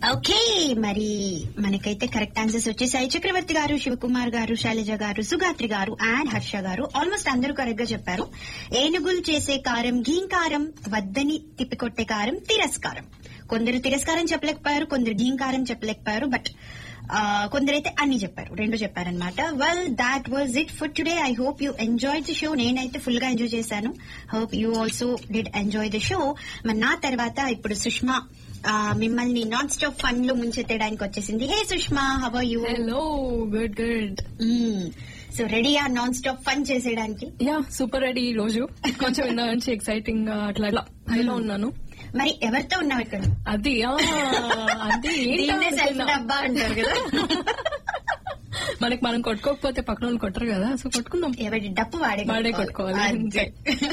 Okay మరి మనకైతే correct answers వచ్చేసాయి చక్రవర్తి గారు శివకుమార్ గారు శైలజ గారు సుగాత్రి గారు అండ్ హర్ష గారు ఆల్మోస్ట్ అందరూ కరెక్ట్ గా చెప్పారు ఏనుగులు చేసే కారం ఘీంకారం వద్దని తిప్పికొట్టే కారం తిరస్కారం కొందరు తిరస్కారం చెప్పలేకపోయారు కొందరు ఘీంకారం చెప్పలేకపోయారు బట్ కొందరైతే అన్ని చెప్పారు రెండు చెప్పారనమాట well that was it for today I hope you enjoy the show నేనైతే ఫుల్ గా ఎంజాయ్ చేశాను hope you also did enjoy the show మరి నా తర్వాత ఇప్పుడు సుష్మా ఆ, మిమ్మల్ని నాన్ స్టాప్ ఫన్ లో ముంచెత్తడానికి వచ్చేసింది hey Sushma how you hello good good so రెడీయా నాన్ స్టాప్ ఫన్ చేసేయడానికి యా సూపర్ రెడీ ఈ రోజు కొంచెం ఇందా నుంచి ఎక్సైటింగ్ గా అట్లా అట్లా హైలో ఉన్నాను మరి ఎవరితో ఉన్నావు ఇక్కడ అది ఆ, అది ఏంటో దీన్నే సెల్ఫ్ అనుకున్నా. డబ్బా అంటారు కదా మనకి మనం కొట్టుకోకపోతే పక్కన వాళ్ళు కొట్టరు కదా సో కొట్టుకుందాం ఎవరి డప్పు వాడే వాడే కొట్టుకోవాలి. అంతే.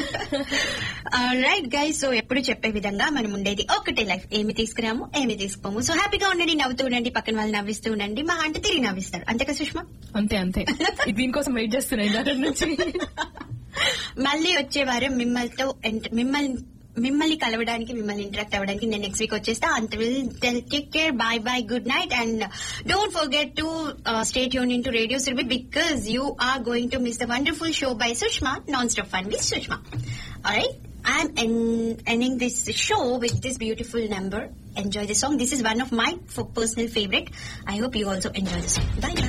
రైట్ గైస్ సో ఎప్పుడు చెప్పే విధంగా మనం ఉండేది ఒకటే లైఫ్ ఏమి తీసుకురాము ఏమి తీసుకోము సో హ్యాపీగా ఉండండి నవ్వుతూ ఉండండి పక్కన వాళ్ళు నవ్విస్తూ ఉండండి మా అంటే తిరిగి నవ్విస్తారు అంతే కదా సుష్మా అంతే అంతే ఇది దీనికోసం వెయిట్ చేస్తున్నాయి దాని నుంచి మళ్ళీ వచ్చే వారం మిమ్మల్తో ఎంట- మిమ్మల్ని మిమ్మల్ని కలవడానికి మిమ్మల్ని ఇంటరాక్ట్ అవ్వడానికి నేను నెక్స్ట్ వీక్ వచ్చేస్తా అంత will take care bye bye good night and don't forget to stay యూన్ in to radio Surabhi because you are going to miss the wonderful show bye Sushma non stop fun with Sushma alright I'm en- ending this show with this beautiful number. Enjoy the song. This is one of my f- personal favorite. I hope you also enjoy the song. Bye now.